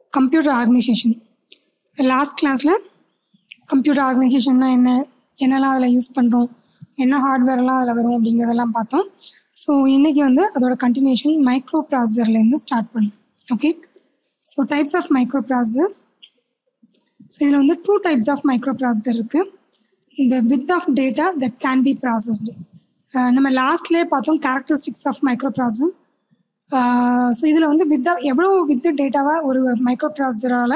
Computer organisation last கிளாஸில் computer ஆர்கனைசேஷன்னா என்ன என்னெல்லாம் அதில் யூஸ் பண்ணுறோம் என்ன ஹார்ட்வேர்லாம் அதில் வரும் அப்படிங்கிறதெல்லாம் பார்த்தோம் ஸோ இன்றைக்கி வந்து அதோட கண்டினியூஷன் மைக்ரோ ப்ராசஸர்லேருந்து ஸ்டார்ட் பண்ணும் okay so types of micro processors so இதில் வந்து two types of micro processor இருக்குது இந்த width of data that can be processed நம்ம லாஸ்ட்லேயே பார்த்தோம் characteristics of micro process so இதில் வந்து வித் எவ்வளோ வித் டேட்டாவை ஒரு மைக்ரோ ப்ராசஸரால்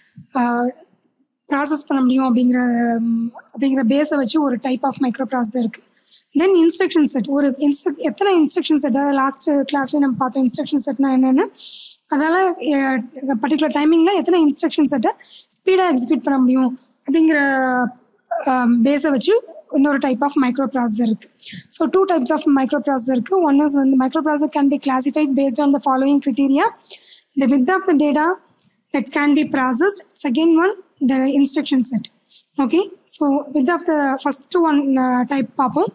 ப்ராசஸ் பண்ண முடியும் அப்படிங்கிற ம், அப்படிங்கிற பேஸை வச்சு ஒரு டைப் ஆஃப் மைக்ரோ ப்ராசஸர் இருக்குது தென் இன்ஸ்ட்ரக்ஷன் செட் ஒரு இன்ஸ்ட்ரக் எத்தனை இன்ஸ்ட்ரக்ஷன் செட் லாஸ்ட் கிளாஸ்லேயே நம்ம பார்த்தோம் இன்ஸ்ட்ரக்ஷன் செட்னா என்னென்னு அதனால் பர்டிகுலர் டைமிங்கில் எத்தனை இன்ஸ்ட்ரக்ஷன் செட்டை ஸ்பீடாக எக்ஸிக்யூட் பண்ண முடியும் அப்படிங்கிற பேஸை வச்சு இன்னொரு டைப் ஆஃப் மைக்ரோ ப்ராசஸர் இருக்குது so two types of micro processor இருக்குது ஒன் இஸ் வந்து micro processor can be classified based on the following criteria the width of the data that can be processed second one the instruction set okay so width of the first one uh, type பார்ப்போம்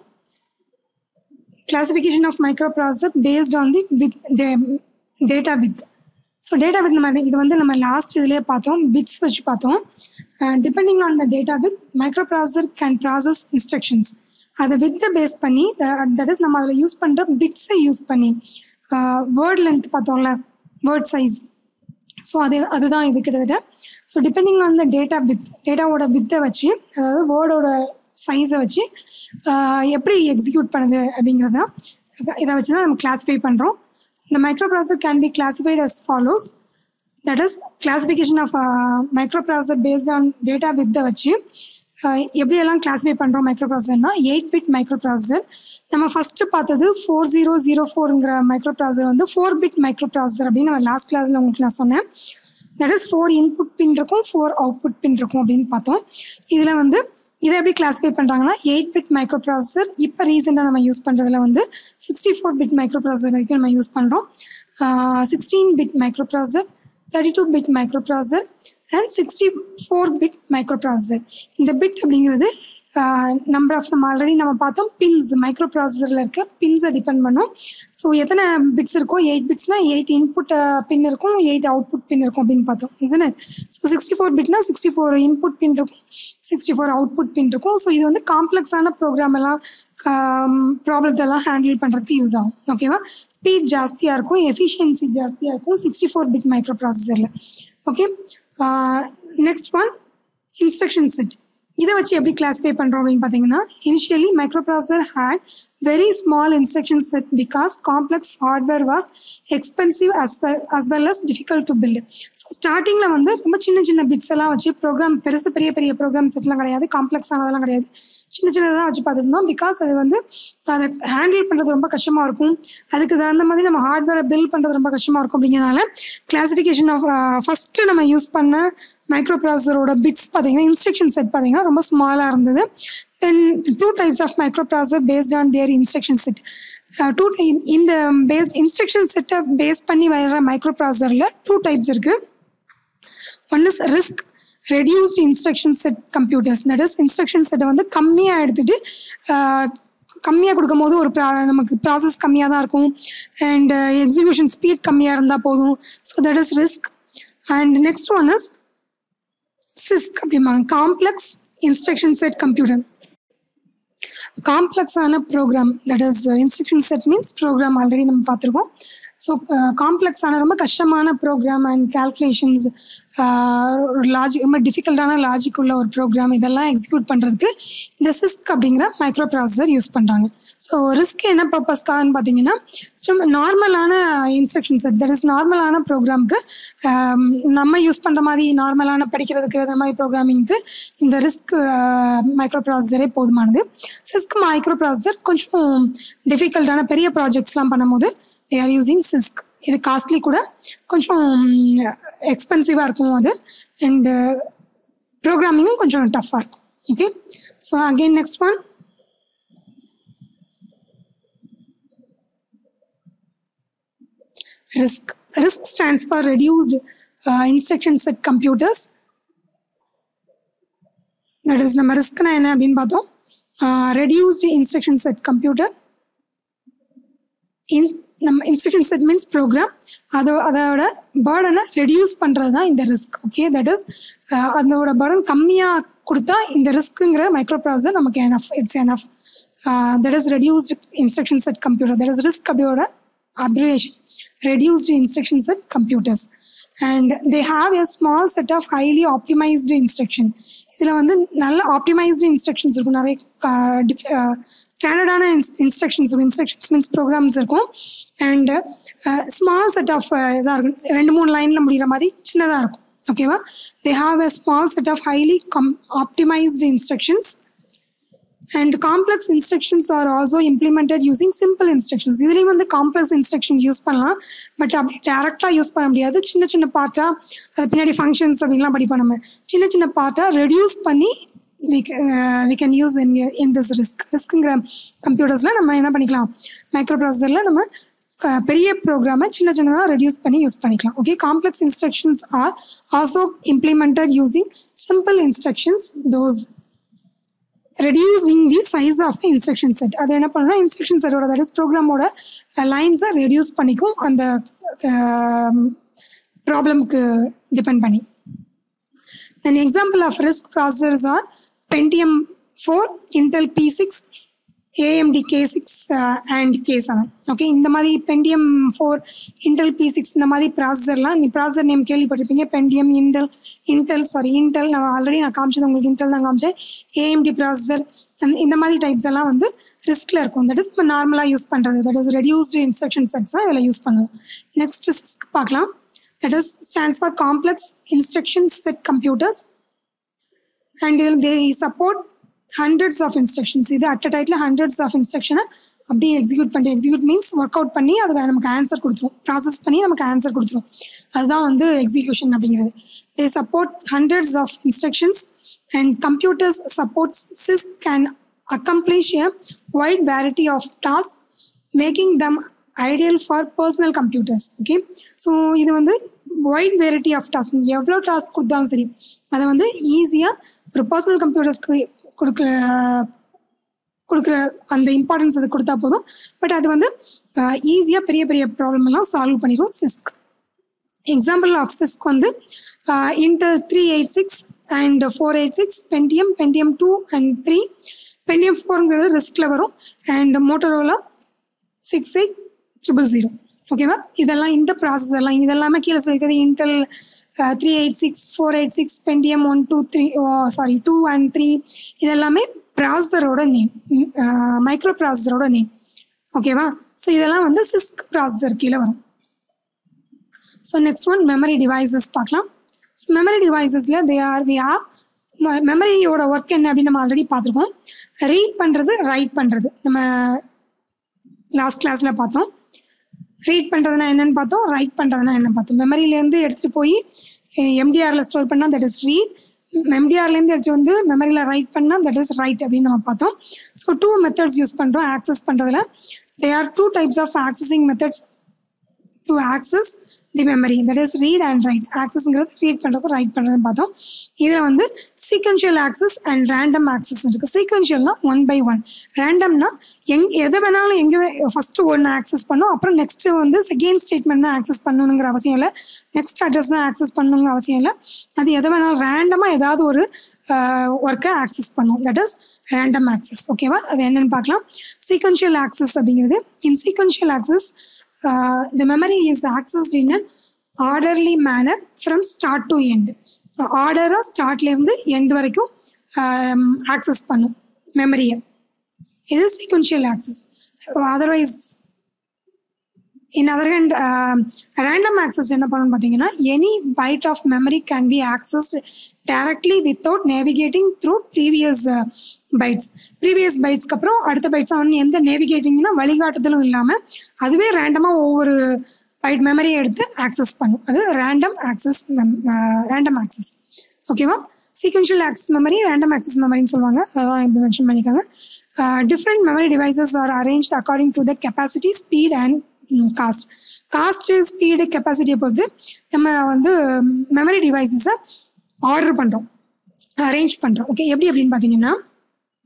classification of microprocessor based on the with the data width ஸோ data width நம்ம இது வந்து நம்ம last இதுலேயே பார்த்தோம் bits வச்சு பார்த்தோம் depending on the data width micro processor can process instructions அதை வித்தை பேஸ் பண்ணி தட் இஸ் நம்ம அதில் யூஸ் பண்ணுற பிட்ஸை யூஸ் பண்ணி வேர்ட் லென்த் பார்த்தோம்ல வேர்ட் சைஸ் ஸோ அது அதுதான் இது கிட்டத்தட்ட so depending on the data width டேட்டாவோட வித்தை வச்சு அதாவது வேர்டோட சைஸை வச்சு ஆஹ் எப்படி எக்ஸிக்யூட் பண்ணுது அப்படிங்கிறத இதை வச்சு தான் நம்ம கிளாஸிஃபை பண்ணுறோம் இந்த microprocessor can be classified as follows that is classification of microprocessor based on data வித்தை வச்சு ஆஹ் எப்படியெல்லாம் கிளாஸிஃபை பண்ணுறோம் மைக்ரோப்ராசர்னா எயிட் பிட் மைக்ரோப்ராசர் நம்ம ஃபஸ்ட்டு பார்த்தது ஃபோர் ஜீரோ ஜீரோ ஃபோருங்கிற மைக்ரோப்ராசர் வந்து ஃபோர் பிட் மைக்ரோப்ராசர் அப்படின்னு நம்ம லாஸ்ட் கிளாஸில் உங்களுக்கு நான் சொன்னேன் that is four input pin இருக்கும் ஃபோர் அவுட்புட் பின் இருக்கும் அப்படின்னு பார்த்தோம் இதில் வந்து இதை எப்படி கிளாஸிஃபை பண்ணுறாங்கன்னா எயிட் பிட் மைக்ரோ ப்ராசஸர் இப்போ ரீசெண்டாக நம்ம யூஸ் பண்ணுறதுல வந்து sixty four bit micro processor வரைக்கும் நம்ம யூஸ் பண்ணுறோம் sixteen bit micro processor thirty two bit micro processor and sixty four bit micro processor இந்த பிட் அப்படிங்கிறது நம்பர் ஆஃப் நம்ம ஆல்ரெடி நம்ம பார்த்தோம் பின்ஸ் மைக்ரோ ப்ராசஸரில் இருக்க பின்ஸை டிபெண்ட் பண்ணும் ஸோ எத்தனை பிட்ஸ் இருக்கோ எயிட் பிட்ஸ்னால் எயிட் இன்புட் பின் இருக்கும் எயிட் அவுட்புட் பின் இருக்கும் அப்படின்னு பார்த்தோம் isn't it so sixty four பிட்னா சிக்ஸ்டி ஃபோர் இன்புட் பின் இருக்கும் சிக்ஸ்டி ஃபோர் அவுட்புட் பின் இருக்கும் ஸோ இது வந்து காம்ப்ளெக்ஸான ப்ரோக்ராம் எல்லாம் ப்ராப்ளத்தை எல்லாம் ஹேண்டில் பண்ணுறதுக்கு யூஸ் ஆகும் ஓகேவா ஸ்பீட் ஜாஸ்தியாக இருக்கும் எஃபிஷியன்சி ஜாஸ்தியாக இருக்கும் சிக்ஸ்டி ஃபோர் பிட் மைக்ரோ ப்ராசஸரில் okay next one instruction set இதை வச்சு எப்படி கிளாஸிஃபை பண்ணுறோம் அப்படின்னு பார்த்தீங்கன்னா initially micro processor had very small instruction set because complex hardware was expensive as well as well as difficult to build so ஸ்டார்டிங்கில் வந்து ரொம்ப சின்ன சின்ன பிட்ஸ் எல்லாம் வச்சு ப்ரோக்ராம் பெருசு பெரிய பெரிய ப்ரோக்ராம் செட்லாம் கிடையாது காம்ப்ளெக்ஸ் ஆனதெல்லாம் கிடையாது சின்ன சின்னதாக வச்சு பார்த்துருந்தோம் பிகாஸ் அது வந்து அதை ஹேண்டில் பண்ணுறது ரொம்ப கஷ்டமாக இருக்கும் அதுக்கு தகுந்த மாதிரி நம்ம ஹார்ட்வேரை பில்ட் பண்ணுறது ரொம்ப கஷ்டமாக இருக்கும் அப்படிங்கிறனால கிளாஸிஃபிகேஷன் ஆஃப் ஃபஸ்ட்டு நம்ம யூஸ் பண்ண மைக்ரோ ப்ராசஸரோட பிட்ஸ் பார்த்தீங்கன்னா இன்ஸ்ட்ரக்ஷன் செட் பார்த்தீங்கன்னா ரொம்ப ஸ்மாலாக இருந்தது then two types of micro processor based on their instruction set two இந்த பேஸ்ட் இன்ஸ்ட்ரக்ஷன் செட்டை பேஸ் பண்ணி வர மைக்ரோ ப்ராசஸரில் டூ டைப்ஸ் இருக்குது one is RISC reduced instruction set computers that is instruction செட்டை வந்து கம்மியாக எடுத்துகிட்டு கம்மியாக கொடுக்கும் போது ஒரு ப்ரா நமக்கு ப்ராசஸ் கம்மியாக தான் இருக்கும் அண்ட் எக்ஸிக்யூஷன் ஸ்பீட் கம்மியாக இருந்தால் போதும் so that is RISC and next one is CISC அப்படிம்பாங்க காம்ப்ளெக்ஸ் இன்ஸ்ட்ரக்ஷன் செட் கம்ப்யூட்டர் காம்ப்ளெக்ஸான program that is instruction set means program already நம்ம பார்த்துருக்கோம் ஸோ காம்ப்ளெக்ஸான ரொம்ப கஷ்டமான ப்ரோக்ராம் அண்ட் கேல்குலேஷன்ஸ் லாஜிக் ரொம்ப டிஃபிகல்ட்டான லாஜிக் உள்ள ஒரு ப்ரோக்ராம் இதெல்லாம் எக்ஸிக்யூட் பண்ணுறதுக்கு இந்த சிஸ்க் அப்படிங்கிற மைக்ரோ ப்ராசஸர் யூஸ் பண்ணுறாங்க ஸோ ரிஸ்க் என்ன பர்பஸ்க்கான்னு பார்த்தீங்கன்னா நார்மலான இன்ஸ்ட்ரக்ஷன் செட் தட் இஸ் நார்மலான ப்ரோக்ராம்க்கு நம்ம யூஸ் பண்ணுற மாதிரி நார்மலான படிக்கிறதுக்கு அந்த மாதிரி ப்ரோக்ராமிங்க்கு இந்த ரிஸ்க் மைக்ரோ ப்ராசஸரே போதுமானது சிஸ்க் மைக்ரோ ப்ராசஸர் கொஞ்சம் டிஃபிகல்ட்டான பெரிய ப்ராஜெக்ட்ஸ்லாம் பண்ணும்போது தே ஆர் யூஸிங் சிஸ்க் இது காஸ்ட்லி கூட கொஞ்சம் எக்ஸ்பென்சிவாக இருக்கும் அது அண்டு ப்ரோக்ராமிங்கும் கொஞ்சம் டஃப்பாக இருக்கும் okay so again next one RISC. RISC stands for Reduced uh, Instruction Set Computers. That is நம்ம ரிஸ்க்னா என்ன அப்படின்னு பார்த்தோம் reduced instruction set computer in நம்ம இன்ஸ்ட்ரக்ஷன் செட் மீன்ஸ் ப்ரோக்ராம் அதோ அதோட பேர்டனை ரெடியூஸ் பண்ணுறது தான் இந்த ரிஸ்க் ஓகே தட் இஸ் அதோட பேர்டன் கம்மியாக கொடுத்தா இந்த ரிஸ்க்குங்கிற மைக்ரோ ப்ராசஸர் நமக்கு enough it's enough that is reduced instruction set computer that is RISC அப்படியோட abbreviation reduced instruction set computers and they have a small set of highly optimized instruction இதில் வந்து நல்ல ஆப்டிமைஸ்டு இன்ஸ்ட்ரக்ஷன்ஸ் இருக்கும் நிறைய ஸ்டாண்டர்டான instructions இருக்கும் instructions means programs இருக்கும் and small set of இதாக இருக்கும் ரெண்டு மூணு லைனில் முடிகிற மாதிரி சின்னதாக இருக்கும் ஓகேவா they have a small set of highly come optimised instructions and complex instructions are also implemented using simple instructions இதுலேயும் வந்து காம்ப்ளெக்ஸ் இன்ஸ்ட்ரக்ஷன் யூஸ் பண்ணலாம் பட் அப்படி டேரெக்டாக யூஸ் பண்ண முடியாது சின்ன சின்ன பார்ட்டாக அது பின்னாடி ஃபங்க்ஷன்ஸ் அப்படின்லாம் படிப்போம் நம்ம சின்ன சின்ன பார்ட்டாக ரெடியூஸ் பண்ணி we can use in in this RISC ரிஸ்க்குங்கிற கம்ப்யூட்டர்ஸில் நம்ம என்ன பண்ணிக்கலாம் மைக்ரோ ப்ராசஸரில் நம்ம க- பெரிய ப்ரோக்ராமை சின்ன சின்னதாக ரெடியூஸ் பண்ணி யூஸ் பண்ணிக்கலாம் okay complex instructions are also implemented using simple instructions those reducing the size of the instruction set அது என்ன பண்ணணும்னா இன்ஸ்ட்ரக்ஷன் செட்டோட தட் இஸ் ப்ரோக்ராமோட லைன்ஸை ரெடியூஸ் பண்ணிக்கும் அந்த ப்ராப்ளம்க்கு டிபெண்ட் பண்ணி An example of RISC processors are Pentium 4, Intel P6, AMD K6 uh, and K7. Okay இந்த மாதிரி Pentium four Intel P six இந்த மாதிரி ப்ராசஸர்லாம் நீ ப்ராசஸர் நேம் கேள்விப்பட்டிருப்பீங்க Pentium Intel Intel sorry Intel நான் ஆல்ரெடி நான் காமிச்சது உங்களுக்கு இன்டெல் தான் காமிச்சேன் ஏஎம்டி ப்ராசஸர் இந்த மாதிரி டைப்ஸ் எல்லாம் வந்து ரிஸ்கில் இருக்கும் தட் இஸ் இப்போ நார்மலாக யூஸ் பண்ணுறது that is reduced instruction sets தான் இதில் யூஸ் பண்ணுவோம் நெக்ஸ்ட் சிஸ்க் பார்க்கலாம் that is stands for complex instruction set computers and they support hundreds of instructions இது அட் அ டைத்தில் ஹண்ட்ரட்ஸ் ஆஃப் இன்ஸ்ட்ரக்ஷனை அப்படியே எக்ஸிக்யூட் பண்ணி எக்ஸிக்யூட் மீன்ஸ் ஒர்க் அவுட் பண்ணி அதுக்கு நமக்கு ஆன்சர் கொடுத்துரும் ப்ராசஸ் பண்ணி நமக்கு ஆன்சர் கொடுத்துரும் அதுதான் வந்து எக்ஸிக்யூஷன் அப்படிங்கிறது they support hundreds of instructions and computers supports CISC can accomplish a wide variety of task making them ideal for personal computers okay so இது வந்து வைட் வெரைட்டி ஆஃப் டாஸ்க் எவ்வளோ task கொடுத்தாலும் சரி அதை வந்து ஈஸியாக ஒரு பர்சனல் கம்ப்யூட்டர்ஸ்க்கு கொடுக்குற கொடுக்குற அந்த இம்பார்ட்டன்ஸ் அது கொடுத்தா போதும் பட் அது வந்து ஈஸியாக பெரிய பெரிய ப்ராப்ளம் எல்லாம் சால்வ் பண்ணிடும் சிஸ்க் எக்ஸாம்பிள் ஆஃப் சிஸ்க் வந்து Intel three eight six and four eight six Pentium Pentium two and three Pentium ஃபோருங்கிறது ரிஸ்கில் வரும் and Motorola six eight triple zero ஓகேவா இதெல்லாம் இந்த ப்ராசஸ் எல்லாம் இதெல்லாமே கீழே சொல்லிக்கிறது Intel three eight six four eight six Pentium one two three sorry two and three இதெல்லாமே ப்ராசஸரோட நேம் மைக்ரோ ப்ராசஸரோட நேம் ஓகேவா ஸோ இதெல்லாம் வந்து சிஸ்க் ப்ராசஸர் கீழே வரும் so next one memory devices பார்க்கலாம் ஸோ மெமரி டிவைசஸில் தே ஆர் வி ஆர் மெமரியோட ஒர்க் என்ன அப்படின்னு நம்ம ஆல்ரெடி பார்த்துருக்கோம் ரீட் பண்ணுறது ரைட் பண்ணுறது நம்ம லாஸ்ட் கிளாஸில் பார்த்தோம் ரீட் பண்ணுறதுனா என்னன்னு பார்த்தோம் ரைட் பண்ணுறதுனா என்ன பார்த்தோம் மெமரியிலேருந்து எடுத்துகிட்டு போய் எம்டிஆரில் ஸ்டோர் பண்ணால் தட் இஸ் ரீட் எம்டிஆர்லேருந்து எடுத்து வந்து மெமரியில் ரைட் பண்ணால் தட் இஸ் ரைட் அப்படின்னு நம்ம பார்த்தோம் ஸோ டூ மெத்தட்ஸ் யூஸ் பண்ணுறோம் ஆக்சஸ் பண்ணுறதுல they are two types of accessing methods to access the memory that is read and write ஆக்சஸ்ங்கிறது ரீட் பண்ணுறதுக்கும் ரைட் பண்ணுறதுன்னு பார்த்தோம் இதில் வந்து sequential access and random access இருக்குது சீக்வன்ஷியல்னா ஒன் பை ஒன் ரேண்டம்னா எங் எதை வேணாலும் எங்கே ஃபஸ்ட்டு ஒன்று ஆக்சஸ் பண்ணும் அப்புறம் நெக்ஸ்ட்டு வந்து செகண்ட் ஸ்டேட்மெண்ட் தான் ஆக்சஸ் பண்ணணுங்கிற அவசியம் இல்லை நெக்ஸ்ட் அட்ரஸ் தான் ஆக்சஸ் பண்ணணுங்கிற அவசியம் இல்லை அது எதை வேணாலும் ரேண்டமாக ஏதாவது ஒரு ஒர்க்கை ஆக்சஸ் பண்ணும் தட் இஸ் ரேண்டம் ஆக்சஸ் ஓகேவா அது என்னென்னு பார்க்கலாம் சீக்வன்ஷியல் ஆக்சஸ் அப்படிங்கிறது in sequential access uh, the memory is accessed in an orderly manner from start to end ஆர்டராக ஸ்டார்ட்லேருந்து எண்ட் வரைக்கும் ஆக்சஸ் பண்ணும் மெமரியை இது sequential access otherwise in other hand random access என்ன பண்ணணும்னு பார்த்தீங்கன்னா any byte of memory can be accessed directly without navigating through previous bytes previous பைட்ஸ்க்கு அப்புறம் அடுத்த பைட்ஸ் அவன் எந்த நேவிகேட்டிங்னா வழிகாட்டுதலும் இல்லாமல் அதுவே ரேண்டமாக ஒவ்வொரு பைட் மெமரியை எடுத்து ஆக்சஸ் பண்ணும் அது ரேண்டம் ஆக்சஸ் ரேண்டம் ஆக்சஸ் ஓகேவா sequential access memory random access மெமரின்னு சொல்லுவாங்க அதான் இப்படி மென்ஷன் பண்ணியிருக்காங்க different memory devices are arrange according to the capacity speed and cost cost speed கெப்பாசிட்டியை பொறுத்து நம்ம வந்து மெமரி டிவைசஸை ஆர்டர் பண்ணுறோம் அரேஞ்ச் பண்ணுறோம் ஓகே எப்படி அப்படின்னு பார்த்தீங்கன்னா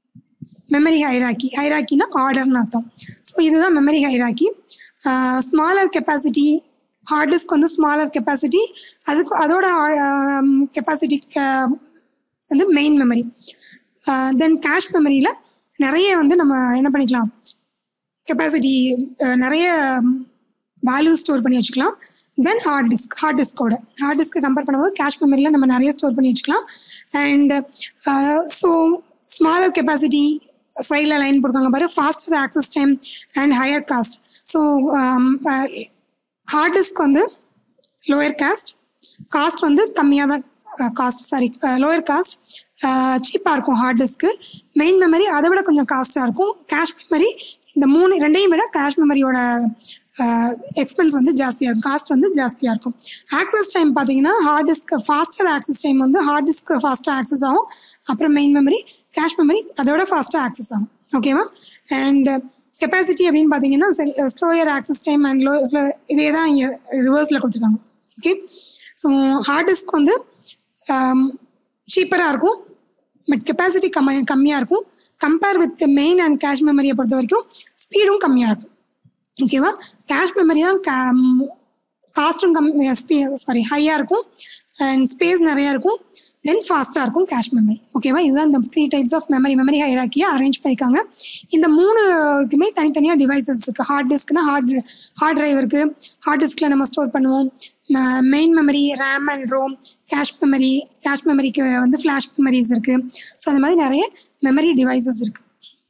மெமரி ஹைராக்கி ஹைராக்கினா ஆர்டர்னு அர்த்தம் ஸோ இதுதான் memory hierarchy smaller capacity hard disk வந்து ஸ்மாலர் கெப்பாசிட்டி அதுக்கு அதோட கெப்பாசிட்டி வந்து மெயின் மெமரி தென் கேஷ் மெமரியில் நிறைய வந்து நம்ம என்ன பண்ணிக்கலாம் கெப்பாசிட்டி நிறைய வேல்யூ ஸ்டோர் பண்ணி வச்சுக்கலாம் தென் ஹார்ட் டிஸ்க் ஹார்ட் டிஸ்கோட ஹார்ட் டிஸ்க்கு கம்பேர் பண்ணும்போது கேஷ் மெமரியில் நம்ம நிறைய ஸ்டோர் பண்ணி வச்சுக்கலாம் அண்ட் ஸோ ஸ்மாலர் கெப்பாசிட்டி சைடில் லைன் போடுவாங்க பாரு faster access time and higher cost so hard disk வந்து லோயர் காஸ்ட் காஸ்ட் வந்து கம்மியாக தான் காஸ்ட் சாரி லோயர் காஸ்ட் சீப்பாக இருக்கும் ஹார்ட் டிஸ்க்கு மெயின் மெமரி அதை விட கொஞ்சம் காஸ்ட்டாக இருக்கும் கேஷ் மெமரி இந்த மூணு ரெண்டையும் விட கேஷ் மெமரியோட எக்ஸ்பென்ஸ் வந்து ஜாஸ்தியாக இருக்கும் காஸ்ட் வந்து ஜாஸ்தியாக இருக்கும் ஆக்சஸ் டைம் பார்த்தீங்கன்னா hard disk faster access time வந்து ஹார்ட் டிஸ்க் ஃபாஸ்ட்டாக ஆக்சஸ் ஆகும் அப்புறம் மெயின் மெமரி கேஷ் மெமரி அதோட ஃபாஸ்ட்டாக ஆக்சஸ் ஆகும் ஓகேவா அண்ட் கெப்பாசிட்டி அப்படின்னு பார்த்தீங்கன்னா slower access time and low இதே தான் இங்கே ரிவர்ஸில் கொடுத்துருக்காங்க ஓகே ஸோ ஹார்ட் டிஸ்க் வந்து சீப்பராக இருக்கும் பட் கெப்பாசிட்டி கம்ம கம்மியாக இருக்கும் compare with main and cache மெமரியை பொறுத்த வரைக்கும் ஸ்பீடும் கம்மியாக இருக்கும் ஓகேவா கேஷ் மெமரி தான் காஸ்ட்டும் கம் சாரி ஹையாக இருக்கும் அண்ட் ஸ்பேஸ் நிறையா இருக்கும் தென் ஃபாஸ்ட்டாக இருக்கும் கேஷ் மெமரி ஓகேவா இதுதான் இந்த three types of memory memory ஹைராக்கியை அரேஞ்ச் பண்ணியிருக்காங்க இந்த மூணுக்குமே தனித்தனியாக டிவைசஸ் இருக்குது ஹார்ட் டிஸ்க்னா ஹார்ட் ஹார்ட் டிரைவ் இருக்குது ஹார்ட் டிஸ்கில் நம்ம ஸ்டோர் பண்ணுவோம் main memory RAM and ROM cache memory cache மெமரிக்கு வந்து ஃப்ளாஷ் மெமரிஸ் இருக்குது ஸோ அந்த மாதிரி நிறைய மெமரி டிவைசஸ் இருக்குது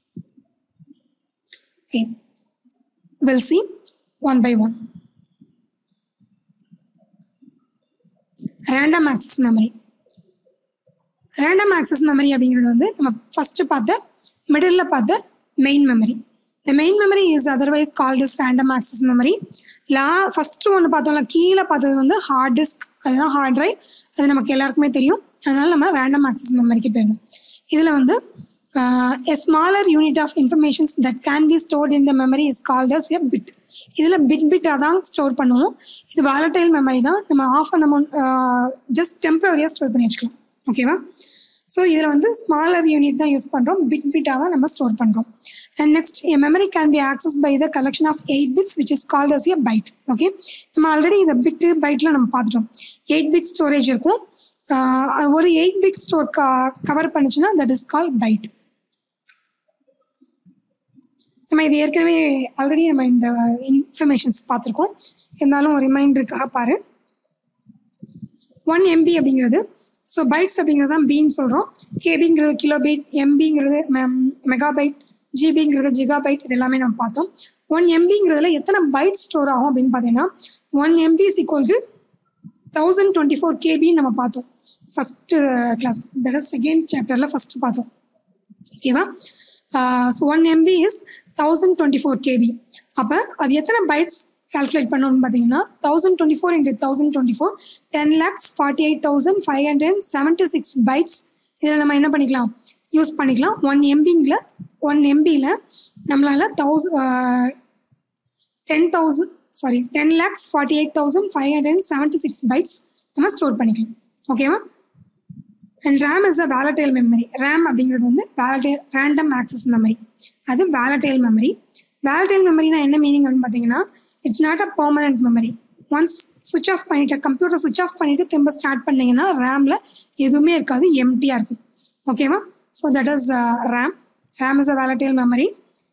okay will see one by one random access memory random access memory அப்படிங்கிறது வந்து நம்ம ஃபஸ்ட்டு பார்த்த மிடில் பார்த்த மெயின் மெமரி இந்த main memory is otherwise called is random access memory லா ஃபஸ்ட்டு ஒன்று பார்த்தோம்ல கீழே பார்த்தது வந்து ஹார்ட் டிஸ்க் அதுதான் ஹார்ட் ட்ரைவ் அது நமக்கு எல்லாருக்குமே தெரியும் அதனால நம்ம ரேண்டம் ஆக்சஸ் மெமரிக்கு போயிடும் இதில் வந்து a smaller unit of informations that can be stored in the memory is called as a bit இதில் பிட் பிட்டாக தான் ஸ்டோர் பண்ணுவோம் இது வாலட்டைல் மெமரி தான் நம்ம ஆஃப் நம்ம ஜஸ்ட் டெம்பரரியாக ஸ்டோர் பண்ணி வச்சுக்கலாம் ஓகேவா ஸோ இதில் வந்து ஸ்மாலர் யூனிட் தான் யூஸ் பண்ணுறோம் பிட் பிட்டாக தான் நம்ம ஸ்டோர் பண்ணுறோம் and next a memory can be access by the collection of eight bits which is called as a byte okay நம்ம ஆல்ரெடி இந்த பிட்டு பைட்டில் நம்ம பார்த்துட்டோம் எயிட் பிட் ஸ்டோரேஜ் இருக்கும் ஒரு எயிட் பிட் ஸ்டோர் கவர் பண்ணுச்சுன்னா தட் இஸ் கால் பைட் நம்ம இது ஏற்கனவே ஆல்ரெடி நம்ம இந்த இன்ஃபர்மேஷன்ஸ் பார்த்துருக்கோம் இருந்தாலும் ஒரு ரிமைண்டருக்காக பாரு ஒன் எம்பி அப்படிங்கிறது ஸோ பைட்ஸ் அப்படிங்கிறது தான் பீன்னு சொல்கிறோம் கேபிங்கிறது கிலோ பைட் எம்பிங்கிறது மெகா பைட் ஜிபிங்கிறது ஜிகா பைட் இது எல்லாமே நம்ம பார்த்தோம் ஒன் எம்பிங்கிறதுல எத்தனை பைட் ஸ்டோர் ஆகும் அப்படின்னு பார்த்தீங்கன்னா one MB is equal to thousand twenty four கேபின்னு நம்ம பார்த்தோம் first class that is second சாப்டரில் ஃபஸ்ட்டு பார்த்தோம் ஓகேவா so one MB is thousand twenty four KB அப்போ அது எத்தனை பைட்ஸ் கால்குலேட் பண்ணணும்னு பார்த்தீங்கன்னா thousand twenty four into thousand twenty four ten lakhs forty eight thousand five hundred seventy six bytes இதில் நம்ம என்ன பண்ணிக்கலாம் யூஸ் பண்ணிக்கலாம் ஒன் எம்பிங்கில் ஒன் எம்பியில் நம்மளால் thousand ten thousand sorry ten lakhs forty eight thousand five hundred seventy six bytes நம்ம store பண்ணிக்கலாம் ஓகேவா and RAM is a volatile memory RAM அப்படிங்கிறது வந்து வேலட்டைல் ரேண்டம் ஆக்சஸ் மெமரி அது வேலட்டைல் மெமரி வேலட்டைல் மெமரினா என்ன மீனிங் அப்படின்னு பார்த்தீங்கன்னா it's not a permanent memory once switch off பண்ணிட்டு கம்ப்யூட்டர் சுவிச் ஆஃப் பண்ணிட்டு திரும்ப ஸ்டார்ட் பண்ணீங்கன்னா ரேமில் எதுவுமே இருக்காது எம்டியாக இருக்கும் ஓகேவா so that is RAM RAM is a volatile memory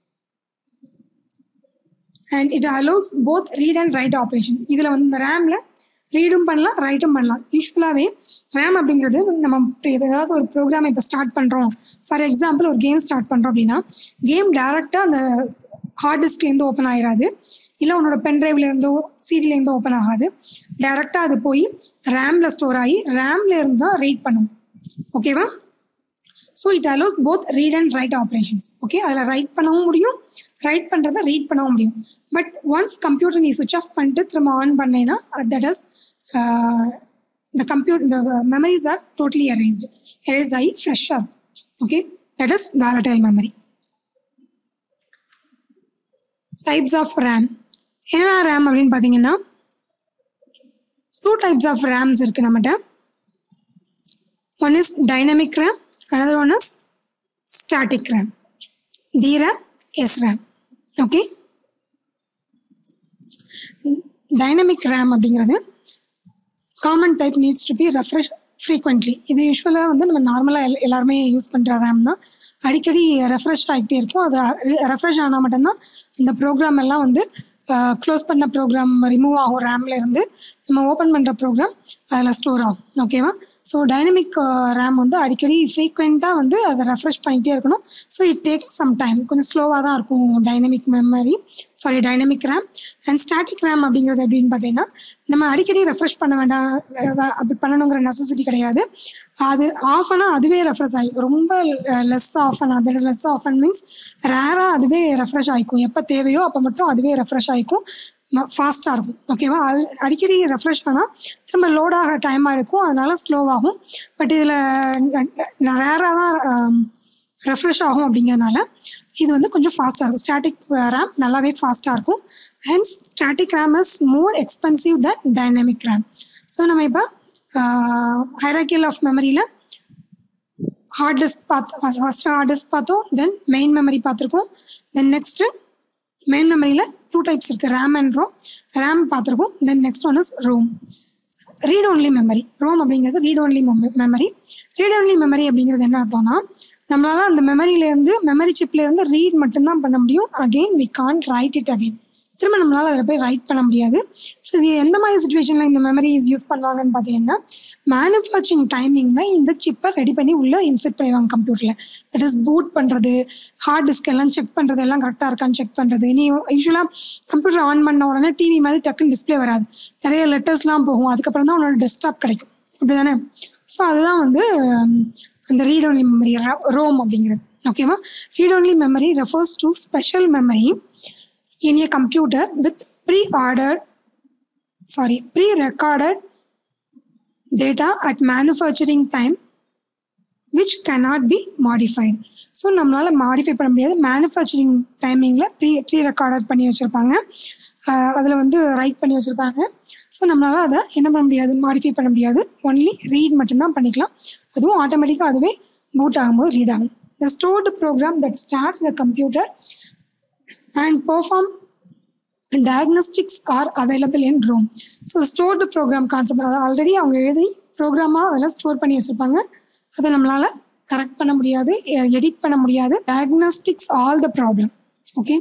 and it allows both read and write operation இதில் வந்து இந்த ரேமில் ரீடும் பண்ணலாம் ரைட்டும் பண்ணலாம் யூஸ்வலாகவே ரேம் அப்படிங்கிறது நம்ம ஏதாவது ஒரு ப்ரோக்ராம் இப்போ ஸ்டார்ட் பண்ணுறோம் ஃபார் எக்ஸாம்பிள் ஒரு கேம் ஸ்டார்ட் பண்ணுறோம் அப்படின்னா கேம் டேரெக்டாக அந்த ஹார்ட் டிஸ்க்லேருந்து ஓப்பன் ஆகிடாது இல்லை உன்னோட பென்ட்ரைவ்லேருந்தோ சீடிலேருந்தோ ஓப்பன் ஆகாது டேரெக்டாக அது போய் ரேமில் ஸ்டோர் ஆகி ரேமில் இருந்து தான் ரீட் பண்ணும் ஓகேவா so it allows both read and write operations okay அதில் ரைட் பண்ணவும் முடியும் ரைட் பண்ணுறத ரீட் பண்ணவும் முடியும் பட் ஒன்ஸ் கம்ப்யூட்டர் நீ சுவிச் ஆஃப் பண்ணிட்டு திரும்ப ஆன் பண்ணேன்னா தட் இஸ் இந்த கம்ப்யூட்டர் இந்த memories are totally erased erase ஆகி ஃப்ரெஷ்ஷாக okay that is volatile memory types of RAM என்ன ரேம் அப்படின்னு பார்த்தீங்கன்னா டூ டைப்ஸ் ஆஃப் ரேம்ஸ் இருக்குது நம்மகிட்ட one is dynamic RAM another one is static RAM DRAM, SRAM. Okay. Dynamic RAM அப்படிங்கிறது common type needs to be refresh frequently இது யூஸ்வலாக வந்து நம்ம நார்மலாக எல் எல்லாருமே யூஸ் பண்ணுற ரேம் தான் அடிக்கடி ரெஃப்ரெஷ் ஆகிட்டே இருக்கும் அது ரெஃப்ரெஷ் ஆனால் மட்டும்தான் இந்த ப்ரோக்ராம் எல்லாம் வந்து க்ளோஸ் பண்ண ப்ரோக்ராம் ரிமூவ் ஆகும் ரேமில் இருந்து நம்ம ஓப்பன் பண்ணுற ப்ரோக்ராம் அதில் ஸ்டோர் ஆகும் ஓகேவா ஸோ டைனமிக் ரேம் வந்து அடிக்கடி ஃப்ரீக்வெண்ட்டாக வந்து அதை ரெஃப்ரெஷ் பண்ணிகிட்டே இருக்கணும் so it take some time கொஞ்சம் ஸ்லோவாக தான் இருக்கும் dynamic memory sorry dynamic RAM and static RAM அப்படிங்கிறது எப்படின்னு பார்த்தீங்கன்னா நம்ம அடிக்கடி ரெஃப்ரெஷ் பண்ண வேண்டாம் அஹ் அப்படி பண்ணணுங்கிற நெசசிட்டி கிடையாது அது ஆஃப் ஆனால் அதுவே ரெஃப்ரெஷ் ஆகிக்கும் ரொம்ப லெஸ் ஆஃப் ஆன் அதோட லெஸ் ஆஃப் அன் மீன்ஸ் ரேராக அதுவே ரெஃப்ரெஷ் ஆகிக்கும் எப்போ தேவையோ அப்போ மட்டும் அதுவே ரெஃப்ரெஷ் ஆகிக்கும் ஃபாஸ்ட்டாக இருக்கும் ஓகேவா அது அடிக்கடி ரெஃப்ரெஷ் ஆனால் திரும்ப லோடாக டைமாக இருக்கும் அதனால ஸ்லோவாகும் பட் இதில் ரேராக தான் ரெஃப்ரெஷ் ஆகும் அப்படிங்கிறதுனால இது வந்து கொஞ்சம் ஃபாஸ்ட்டாக இருக்கும் ஸ்டாட்டிக் ரேம் நல்லாவே ஃபாஸ்ட்டாக இருக்கும் hence static RAM is more expensive then dynamic RAM so நம்ம இப்போ ஹைராக்கியல் ஆஃப் மெமரியில் ஹார்ட் டிஸ்க் பார்த்து ஃபஸ்ட்டு ஹார்ட் டிஸ்க் பார்த்தோம் தென் மெயின் மெமரி பார்த்துருக்கோம் தென் நெக்ஸ்ட்டு மெயின் மெமரியில் டூ டைப்ஸ் இருக்குது ரேம் அண்ட் ரோம் ரேம் பார்த்துருக்கோம் then next one is ROM read only memory ROM அப்படிங்கிறது read only memory read only memory அப்படிங்கிறது என்ன அர்த்தம்னா நம்மளால அந்த மெமரியிலேருந்து மெமரி சிப்லேருந்து ரீட் மட்டும்தான் பண்ண முடியும் again we can write it again திரும்ப நம்மளால் அதில் போய் ரைட் பண்ண முடியாது ஸோ இது எந்த மாதிரி சுச்சுவேஷனில் இந்த மெமரிஸ் யூஸ் பண்ணுவாங்கன்னு பார்த்தீங்கன்னா மேனுஃபேக்சரிங் டைமிங்கில் இந்த சிப்பை ரெடி பண்ணி உள்ளே இன்செர்ட் பண்ணுவாங்க கம்ப்யூட்டரில் தட் இஸ் பூட் பண்ணுறது ஹார்ட் டிஸ்க் எல்லாம் செக் பண்ணுறது எல்லாம் கரெக்டாக இருக்கான்னு செக் பண்ணுறது நீ யூஸ்வலாக கம்ப்யூட்டர் ஆன் பண்ண உடனே டிவி மாதிரி டக்குன்னு டிஸ்பிளே வராது நிறைய லெட்டர்ஸ்லாம் போகும் அதுக்கப்புறம் தான் உன்னோட டெஸ்க்டாப் கிடைக்கும் அப்படி தானே ஸோ அதுதான் வந்து அந்த ரீட் ஒன்லி மெமரி ரோம் அப்படிங்கிறது ஓகேவா read only memory refers to special memory in a computer with pre-ordered sorry pre-recorded data at manufacturing time which cannot be modified so நம்மளால் மாடிஃபை பண்ண முடியாது மேனுஃபேக்சரிங் டைமிங்கில் ப்ரீ ப்ரீ ரெக்கார்டட் பண்ணி வச்சுருப்பாங்க அதில் வந்து ரைட் பண்ணி வச்சுருப்பாங்க ஸோ நம்மளால் அதை என்ன பண்ண முடியாது மாடிஃபை பண்ண முடியாது ஒன்லி ரீட் மட்டும்தான் பண்ணிக்கலாம் அதுவும் ஆட்டோமேட்டிக்காக அதுவே பூட் ஆகும்போது ரீட் ஆகும் the stored program that starts the computer and perform diagnostics are available in ROM. So stored program concept அதை ஆல்ரெடி அவங்க எழுதி ப்ரோக்ராமாக அதெல்லாம் ஸ்டோர் பண்ணி வச்சுருப்பாங்க அதை நம்மளால் கரெக்ட் பண்ண முடியாது எடிட் பண்ண முடியாது diagnostics all the problem okay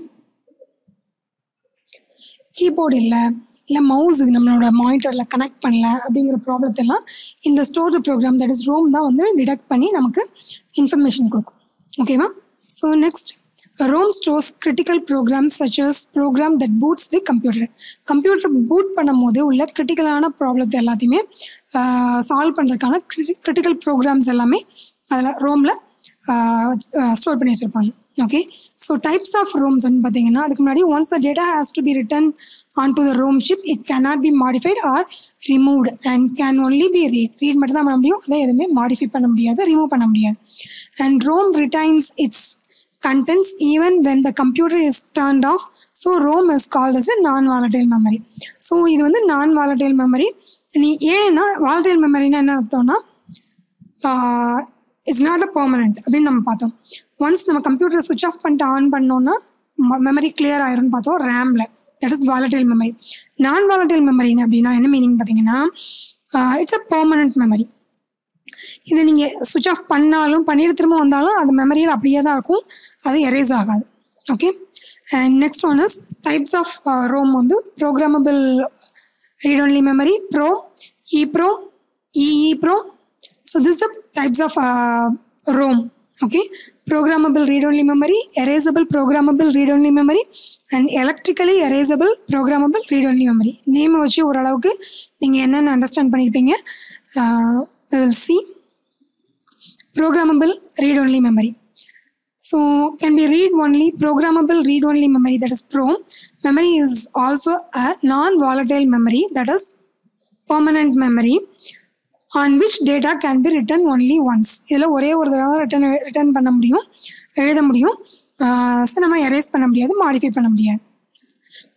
keyboard இல்லை இல்லை மவுஸ் நம்மளோட மானிட்டரில் கனெக்ட் பண்ணல அப்படிங்கிற ப்ராப்ளத்தெல்லாம் இந்த stored program that is ROM தான் வந்து டிடெக்ட் பண்ணி நமக்கு இன்ஃபர்மேஷன் கொடுக்கும் ஓகேவா so next ROM stores critical programs such as program that boots the computer. Computer boot பண்ணும்போது உள்ள கிரிட்டிக்கலான ப்ராப்ளத்தை எல்லாத்தையுமே சால்வ் பண்ணுறதுக்கான கிரிட்டிக்கல் ப்ரோக்ராம்ஸ் எல்லாமே அதில் ரோமில் ஸ்டோர் பண்ணி வச்சுருப்பாங்க okay so types of ROMs வந்து பார்த்தீங்கன்னா அதுக்கு முன்னாடி once the data has to be written on to the ROM chip it cannot be modified or removed and can only be read read மட்டும் தான் பண்ண முடியும் அதை எதுவுமே மாடிஃபை பண்ண முடியாது ரிமூவ் பண்ண முடியாது and ROM retains its contents even when the computer is turned off. So ROM is called as a non-volatile memory. So இது வந்து நான் வாலடைல் மெமரி நீ ஏன்னா வாலடைல் மெமரினா என்ன அர்த்தம்னா இட்ஸ் நாட் அ பர்மனண்ட் அப்படின்னு நம்ம பார்த்தோம் ஒன்ஸ் நம்ம கம்ப்யூட்டரை சுவிச் ஆஃப் பண்ணிட்டு ஆன் பண்ணோன்னா மெமரி கிளியர் ஆயிரும்னு பார்த்தோம் ரேமில் that is volatile memory non volatile மெமரின்னு அப்படின்னா என்ன மீனிங் பார்த்தீங்கன்னா இட்ஸ் அ பர்மனண்ட் மெமரி இதை நீங்கள் சுவிச் ஆஃப் பண்ணாலும் பண்ணிட்டு திரும்ப வந்தாலும் அது மெமரியில் அப்படியே தான் இருக்கும் அது எரேஸ் ஆகாது okay and next one is types of ROM வந்து programmable read only memory pro E pro EE pro so this the types of ROM okay programmable read only memory erasable programmable read only memory and electrically erasable programmable read only memory நேமை வச்சு ஓரளவுக்கு நீங்கள் என்னென்ன understand பண்ணியிருப்பீங்க we will see programmable read only memory so can be read only programmable read only memory that is prom memory is also a non volatile memory that is permanent memory on which data can be written only once இதில் ஒரே ஒரு தடவை தான் return return பண்ண முடியும் எழுத முடியும் so நம்ம எரேஸ் பண்ண முடியாது மாடிஃபை பண்ண முடியாது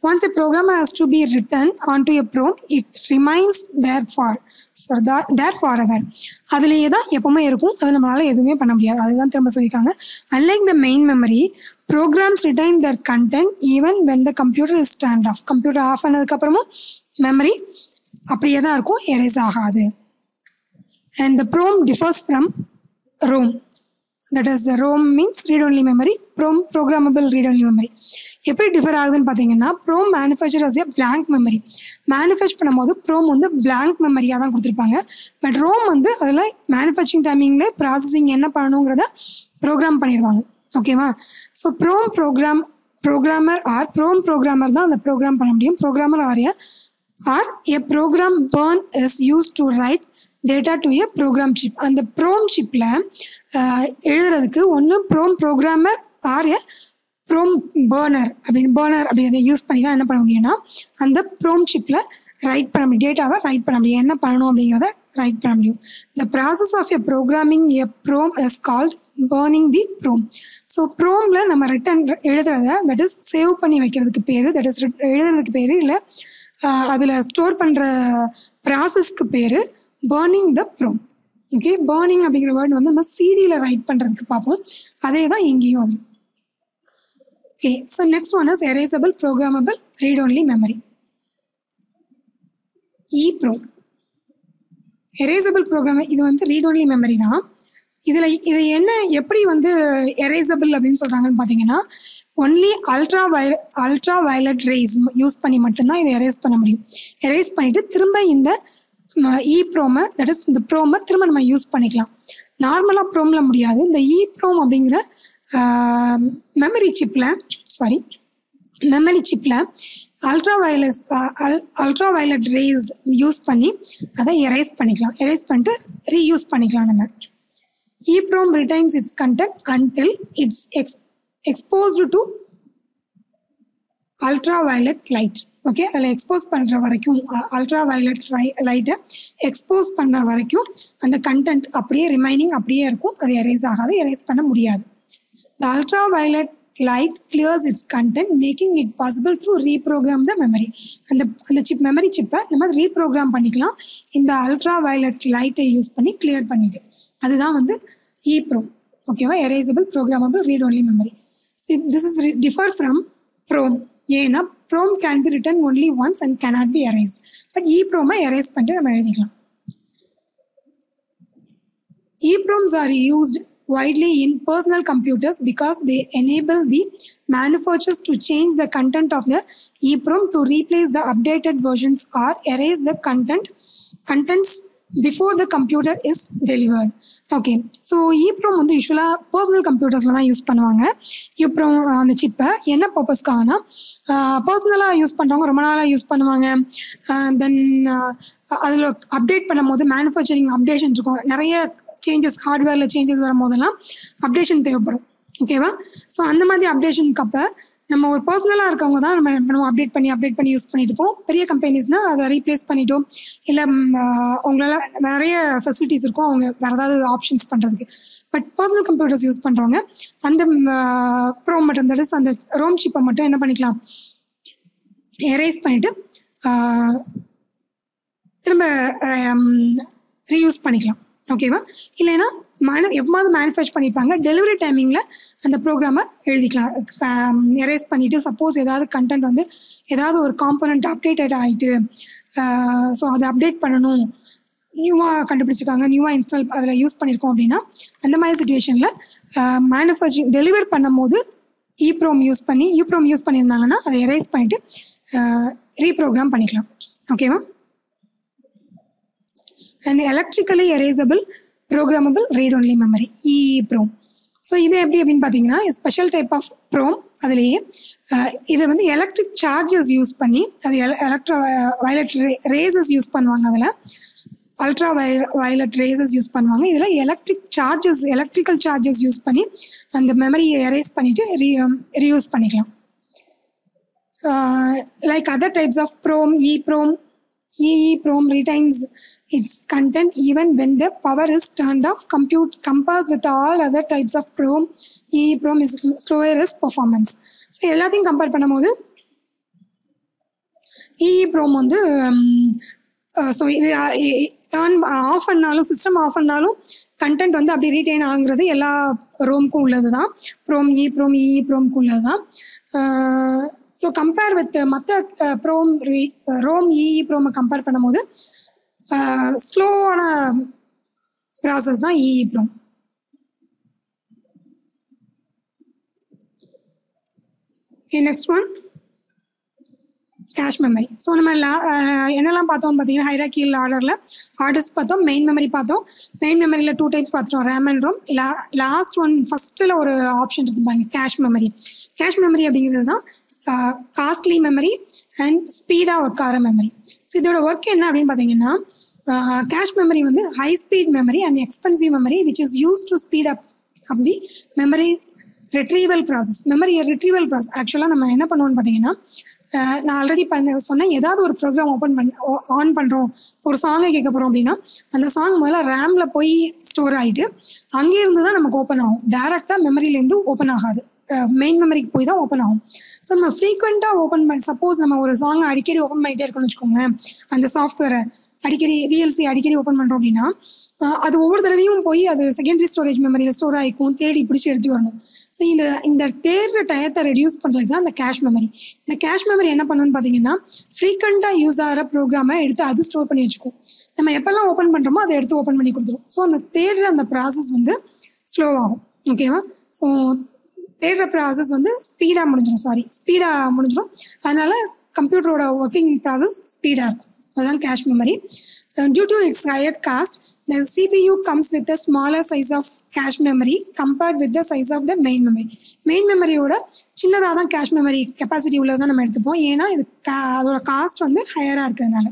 once a program has to be written onto a prom it remains there for so that there forever அதுலேயே தான் எப்பவுமே இருக்கும் அது நம்மளால எதுவுமே பண்ண முடியாது அதுதான் திரும்ப சொல்லியிருக்காங்க unlike the main memory programs retain their content even when the computer is turned off computer off ஆனதுக்கப்புறமும் மெமரி அப்படியே தான் இருக்கும் எரேஸ் ஆகாது and the prom differs from ROM. That is, ROM means read-only memory, prom programmable read-only memory. எப்படி differ ஆகுதுன்னு பார்த்தீங்கன்னா PROM manufacture as a blank memory manufacture பண்ணும்போது PROM வந்து blank மெமரியாக தான் கொடுத்துருப்பாங்க பட் ரோம் வந்து அதில் மேனுஃபேக்சரிங் டைமிங்கில் ப்ராசஸிங் என்ன பண்ணணுங்கிறத ப்ரோக்ராம் பண்ணிடுவாங்க ஓகேவா so PROM program programmer or PROM programmer தான் அந்த ப்ரோக்ராம் பண்ண முடியும் programmer or or a program burn is use to write data to a program chip அந்த ப்ரோம் சிப்பில் எழுதுறதுக்கு ஒன்று PROM programmer or a PROM burner அப்படின்னு பேர்னர் அப்படி அதை யூஸ் பண்ணி தான் என்ன பண்ண முடியும்னா அந்த ப்ரோம் சிப்பில் ரைட் பண்ண முடியும் டேட்டாவை ரைட் பண்ண முடியும் என்ன பண்ணணும் அப்படிங்கிறத ரைட் பண்ண முடியும் the process of a programming a PROM is called burning the PROM so ப்ரோமில் நம்ம ரிட்டன் எழுதுறத தட் இஸ் சேவ் பண்ணி வைக்கிறதுக்கு பேர் தட் இஸ் எழுதுறதுக்கு பேர் இல்லை அதில் ஸ்டோர் பண்ணுற ப்ராசஸ்க்கு பேர் burning the PROM okay burning அப்படிங்கிற வேர்டு வந்து நம்ம சிடியில் ரைட் பண்ணுறதுக்கு பார்ப்போம் அதே தான் இங்கேயும் அதில் okay so next one is erasable programmable read only memory E PROM erasable program இது வந்து ரீட் ஒன்லி மெமரி தான் இதில் இது என்ன எப்படி வந்து எரேசபிள் அப்படின்னு சொல்கிறாங்கன்னு பார்த்தீங்கன்னா only ultra violet ultra violet rays use பண்ணி மட்டும்தான் இதை எரேஸ் பண்ண முடியும் எரேஸ் பண்ணிவிட்டு திரும்ப இந்த இ ப்ரோமை தட் இஸ் இந்த ப்ரோமை திரும்ப நம்ம யூஸ் பண்ணிக்கலாம் நார்மலாக ப்ரோமில் முடியாது இந்த இ ப்ரோம் அப்படிங்கிற மெமரி சிப்பில் சாரி மெமரி சிப்பில் ultra violet ultra violet rays use பண்ணி அதை எரேஸ் பண்ணிக்கலாம் எரேஸ் பண்ணிட்டு ரீயூஸ் பண்ணிக்கலாம் நம்ம EEPROM retains its content until it's ex- exposed to ultraviolet light okay அதில் எக்ஸ்போஸ் பண்ணுற வரைக்கும் அல்ட்ரா வயலட் லைட்டை எக்ஸ்போஸ் பண்ணுற வரைக்கும் அந்த கண்டென்ட் அப்படியே ரிமைனிங் அப்படியே இருக்கும் அது எரேஸ் ஆகாது எரேஸ் பண்ண முடியாது the ultra violet light clears its content making it possible to reprogram the memory அந்த அந்த சிப் மெமரி சிப்பை நம்ம ரீப்ரோக்ராம் பண்ணிக்கலாம் இந்த அல்ட்ரா வயலட் லைட்டை யூஸ் பண்ணி கிளியர் பண்ணிட்டு அதுதான் வந்து இ ப்ரோம் ஓகேவா erasable programmable read only memory so this is differ from PROM ஏன்னா PROM can be written only once and cannot be erased but E ப்ரோமை எரேஸ் பண்ணிட்டு நம்ம எழுதிக்கலாம் EEPROMs are used widely in personal computers because they enable the manufacturers to change the content of the EEPROM to replace the updated versions or erase the content contents before the computer is delivered. Okay so EEPROM வந்து யூஸ்வலாக personal கம்ப்யூட்டர்ஸில் தான் use பண்ணுவாங்க EEPROM அந்த சிப்பை என்ன பர்பஸ்க்காகனா பர்சனலாக use பண்ணுறவங்க ரொம்ப நாளாக யூஸ் பண்ணுவாங்க தென் அதில் அப்டேட் பண்ணும் போது மேனுஃபேக்சரிங் அப்டேஷன் இருக்கும் நிறைய சேஞ்சஸ் ஹார்ட்வேரில் சேஞ்சஸ் வரும்போதெல்லாம் அப்டேஷன் தேவைப்படும் ஓகேவா ஸோ அந்த மாதிரி அப்டேஷனுக்கு அப்போ நம்ம ஒரு பர்சனலாக இருக்கவங்க தான் நம்ம நம்ம அப்டேட் பண்ணி அப்டேட் பண்ணி யூஸ் பண்ணிட்டு இருப்போம் பெரிய கம்பெனிஸ்னால் அதை ரீப்ளேஸ் பண்ணிட்டோம் இல்லை அவங்களால நிறைய ஃபெசிலிட்டிஸ் இருக்கும் அவங்க வேறு ஏதாவது ஆப்ஷன்ஸ் பண்ணுறதுக்கு பட் பர்சனல் கம்ப்யூட்டர்ஸ் யூஸ் பண்ணுறவங்க அந்த ப்ரோ மட்டும் தட் இஸ் அந்த ரோம் சிப்பை மட்டும் என்ன பண்ணிக்கலாம் எரேஸ் பண்ணிவிட்டு திரும்ப ரீயூஸ் பண்ணிக்கலாம் ஓகேவா இல்லைன்னா மேனு எப்போது மேனுஃபேக்சர் பண்ணியிருப்பாங்க டெலிவரி டைமிங்கில் அந்த ப்ரோக்ராமை எழுதிக்கலாம் எரேஸ் பண்ணிவிட்டு சப்போஸ் ஏதாவது கண்டென்ட் வந்து ஏதாவது ஒரு காம்பனண்ட் அப்டேட்டட் ஆகிட்டு ஸோ அதை அப்டேட் பண்ணணும் நியூவாக கண்டுபிடிச்சிருக்காங்க நியூவாக இன்ஸ்டால் அதில் யூஸ் பண்ணியிருக்கோம் அப்படின்னா அந்த மாதிரி சுச்சுவேஷனில் மேனுஃபேக்சரிங் டெலிவர் பண்ணும் போது இப்ரோம் யூஸ் பண்ணி இப்ரோம் யூஸ் பண்ணியிருந்தாங்கன்னா அதை எரேஸ் பண்ணிவிட்டு ரீப்ரோக்ராம் பண்ணிக்கலாம் ஓகேவா and electrically erasable programmable read only memory EPROM so இது எப்படி அப்படின்னு பார்த்தீங்கன்னா ஸ்பெஷல் டைப் ஆஃப் ப்ரோம் அதுலேயே இதை வந்து எலக்ட்ரிக் சார்ஜஸ் யூஸ் பண்ணி அது எலக்ட்ரோ வயலட் ரேசஸ் யூஸ் பண்ணுவாங்க அதில் அல்ட்ரா வய வயலட் ரேசஸ் யூஸ் பண்ணுவாங்க இதில் electric charges electrical charges use பண்ணி அந்த மெமரியை எரேஸ் பண்ணிவிட்டு ரீ ரீயூஸ் பண்ணிக்கலாம் like other types of PROM E PROM EEPROM retains its content even when the power is turned off. Compute compares with all other types of PROM. EEPROM is slower as performance. So எல்லாத்தையும் compare பண்ணும்போது EEPROM வந்து so இது turn off பண்ணாலும் system off பண்ணாலும் content வந்து அப்படி retain ஆகுறது எல்லா ரோம்க்கும் உள்ளது தான் ப்ரோம் இ ப்ரோம் இஇ ப்ரோம்க்கு உள்ளது தான் ஸோ கம்பேர் வித் மற்ற ப்ரோம் ரோம் இஇ ப்ரோமை கம்பேர் பண்ணும்போது ஸ்லோவான ப்ராசஸ் தான் EE PROM okay next one cache memory so நம்ம லா என்னெல்லாம் பார்த்தோம்னு பார்த்தீங்கன்னா ஹைராக்கியல் ஆர்டரில் ஆர்டர்ஸ் பார்த்தோம் மெயின் மெமரி பார்த்தோம் மெயின் மெமரியில் டூ டைப்ஸ் பார்த்துட்டோம் ரேம் அண்ட் ரோம் லா லாஸ்ட் ஒன் ஃபஸ்ட்டில் ஒரு ஆப்ஷன் இருந்தாங்க கேஷ் மெமரி கேஷ் மெமரி அப்படிங்கிறது தான் காஸ்ட்லி மெமரி அண்ட் ஸ்பீடாக ஒர்க் ஆகிற மெமரி ஸோ இதோட ஒர்க் என்ன அப்படின்னு பார்த்தீங்கன்னா கேஷ் மெமரி வந்து high speed memory and expensive memory which is use to speed up up the memory retrieval process memory retrieval process ஆக்சுவலாக நம்ம என்ன பண்ணுவோம்னு பார்த்தீங்கன்னா நான் ஆல்ரெடி பண்ண சொன்னேன் ஏதாவது ஒரு ப்ரோக்ராம் ஓப்பன் பண்ண ஆன் பண்ணுறோம் ஒரு சாங்கை கேட்க போகிறோம் அப்படின்னா அந்த சாங் முதல்ல ரேமில் போய் ஸ்டோர் ஆகிட்டு அங்கேருந்து தான் நமக்கு ஓப்பன் ஆகும் டேரெக்டாக மெமரிலேருந்து ஓப்பன் ஆகாது மெயின் மெமரிக்கு போய் தான் ஓப்பன் ஆகும் ஸோ நம்ம ஃப்ரீக்வெண்ட்டாக ஓப்பன் பண்ணி சப்போஸ் நம்ம ஒரு சாங்கை அடிக்கடி ஓப்பன் பண்ணிகிட்டே இருக்கோம்னு வச்சுக்கோங்களேன் அந்த சாஃப்ட்வேரை அடிக்கடி விஎல்சி அடிக்கடி ஓப்பன் பண்ணுறோம் அப்படின்னா அது ஒவ்வொரு தடவையும் போய் அது செகண்டரி ஸ்டோரேஜ் மெமரியில் ஸ்டோர் ஆகிக்கும் தேடி பிடிச்சி எடுத்து வரணும் ஸோ இந்த இந்த தேடுற டயத்தை ரெடியூஸ் பண்ணுறது தான் இந்த கேஷ் மெமரி இந்த கேஷ் மெமரி என்ன பண்ணணும்னு பார்த்தீங்கன்னா ஃப்ரீக்வெண்ட்டாக யூஸ் ஆகிற ப்ரோக்ராமை எடுத்து அது ஸ்டோர் பண்ணி வச்சுக்கும் நம்ம எப்போல்லாம் ஓப்பன் பண்ணுறோமோ அதை எடுத்து ஓப்பன் பண்ணி கொடுத்துரும் ஸோ அந்த தேடுற அந்த ப்ராசஸ் வந்து ஸ்லோவாகும் ஓகேவா ஸோ தேடுற ப்ராசஸ் வந்து ஸ்பீடாக முடிஞ்சிடும் சாரி ஸ்பீடாக முடிஞ்சிடும் அதனால் கம்ப்யூட்டரோட ஒர்க்கிங் ப்ராசஸ் ஸ்பீடாக இருக்கும் அதுதான் cache memory due to its higher cost the CPU comes with the smaller size of cache memory compared with the size of the main memory main மெமரியோட சின்னதாக தான் கேஷ் மெமரி கெப்பாசிட்டி உள்ளதான் நம்ம எடுத்துப்போம் ஏன்னா இது அதோட காஸ்ட் வந்து ஹையராக இருக்கிறதுனால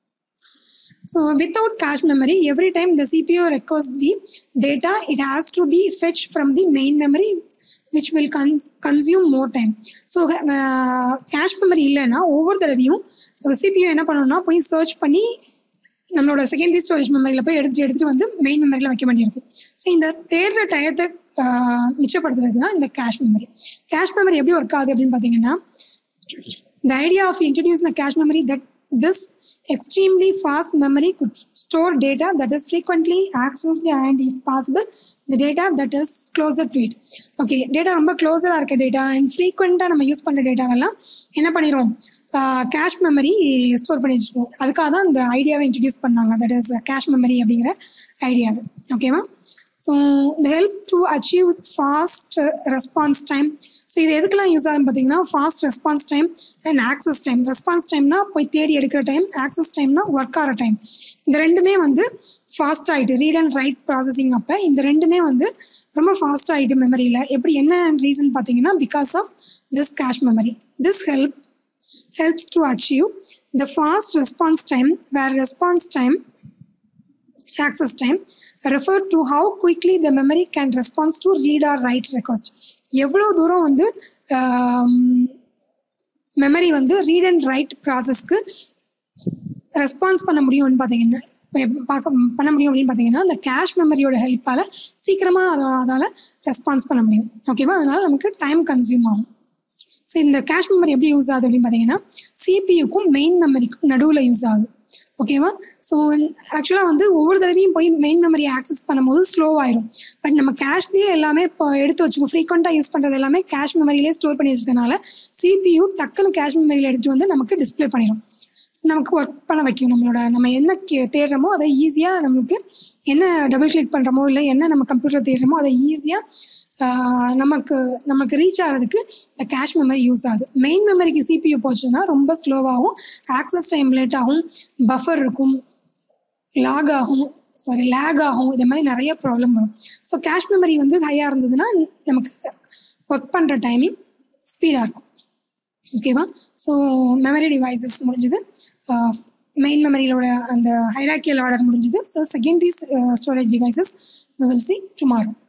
So without cache memory, every time the CPU records the data, it has to be fetched from the main memory, which will con- consume more time. So cache memory இல்லைன்னா ஒவ்வொரு தடவையும் சிபியூ என்ன பண்ணணும்னா போய் search பண்ணி நம்மளோட secondary storage மெமரியில் போய் எடுத்துட்டு எடுத்துட்டு வந்து மெயின் மெமரியில் வைக்க வேண்டியிருக்கும் ஸோ இந்த தேடுற டயத்தை மிச்சப்படுத்துறது தான் இந்த கேஷ் மெமரி கேஷ் மெமரி எப்படி ஒர்க் ஆகுது அப்படின்னு பார்த்தீங்கன்னா the idea of introducing the cache memory that this extremely fast memory could store data that is frequently accessed and if possible the data that is closer to it okay data ரொம்ப க்ளோஸராக இருக்க data and ஃப்ரீக்வெண்ட்டாக நம்ம use பண்ணுற டேட்டாவெல்லாம் என்ன பண்ணிடுவோம் cache memory store பண்ணி வச்சுக்குவோம் அதுக்காக தான் இந்த ஐடியாவை இன்ட்ரடியூஸ் பண்ணாங்க தட் இஸ் கேஷ் மெமரி அப்படிங்கிற ஐடியாவை ஓகேவா ஸோ இந்த help to achieve fast response time so இது எதுக்கெல்லாம் யூஸ் ஆகும் பார்த்தீங்கன்னா fast response time and access time response டைம்னா போய் தேடி எடுக்கிற டைம் ஆக்சஸ் டைம்னா ஒர்க் ஆகிற டைம் இந்த ரெண்டுமே வந்து ஃபாஸ்ட் ஆகிட்டு ரீட் அண்ட் ரைட் ப்ராசஸிங் அப்போ இந்த ரெண்டுமே வந்து ரொம்ப ஃபாஸ்ட் ஆகிட்டு மெமரியில் எப்படி என்ன ரீசன் பார்த்தீங்கன்னா because of this cache memory this help helps to achieve the fast response time where response time access time refer to how quickly the memory can respond to read or write request எவ்வளோ தூரம் வந்து memory வந்து read and write ப்ராசஸ்க்கு response பண்ண முடியும்னு பார்த்தீங்கன்னா பார்க்க பண்ண முடியும் அப்படின்னு பார்த்தீங்கன்னா இந்த கேஷ் மெமரியோட ஹெல்ப்பால் சீக்கிரமாக அதோட அதால் ரெஸ்பான்ஸ் பண்ண முடியும் ஓகேவா அதனால் நமக்கு டைம் கன்சியூம் ஆகும் ஸோ இந்த கேஷ் மெமரி எப்படி யூஸ் ஆகுது அப்படின்னு பார்த்தீங்கன்னா சிபியுக்கும் மெயின் மெமரிக்கும் நடுவில் யூஸ் ஆகுது ஓகேவா ஸோ ஆக்சுவலாக வந்து ஒவ்வொரு தடவையும் போய் மெயின் மெமரியை ஆக்சஸ் பண்ணும்போது ஸ்லோ ஆயிரும் பட் நம்ம கேஷ்லேயே எல்லாமே இப்போ எடுத்து வச்சுக்கோ ஃப்ரீக்வெண்ட்டாக யூஸ் பண்ணுறது எல்லாமே கேஷ் மெமரியிலே ஸ்டோர் பண்ணி வச்சுக்கனால சிபியு டக்குன்னு கேஷ் மெமரியில் எடுத்துகிட்டு வந்து நமக்கு டிஸ்பிளே பண்ணிடும் ஸோ நமக்கு ஒர்க் பண்ண வைக்கும் நம்மளோட நம்ம என்ன கே- தேடுறோமோ அதை ஈஸியாக நமக்கு என்ன டபுள் கிளிக் பண்ணுறோமோ இல்லை என்ன நம்ம கம்ப்யூட்டர் தேடுறோமோ அதை ஈஸியாக நமக்கு நமக்கு ரீச் ஆகிறதுக்கு இந்த கேஷ் மெமரி யூஸ் ஆகுது மெயின் மெமரிக்கு சிபியூ போச்சுன்னா ரொம்ப ஸ்லோவாகும் ஆக்சஸ் டைம் லேட் ஆகும் பஃபர் இருக்கும் லாக் ஆகும் சாரி லேக் ஆகும் இந்த மாதிரி நிறைய ப்ராப்ளம் வரும் ஸோ கேஷ் மெமரி வந்து ஹையாக இருந்ததுன்னா நமக்கு ஒர்க் பண்ணுற டைமிங் ஸ்பீடாக இருக்கும் ஓகேவா ஸோ மெமரி டிவைசஸ் முடிஞ்சது மெயின் மெமரியிலோட அந்த ஹைராக்கியல் ஆர்டர் முடிஞ்சது so secondary storage devices will see tomorrow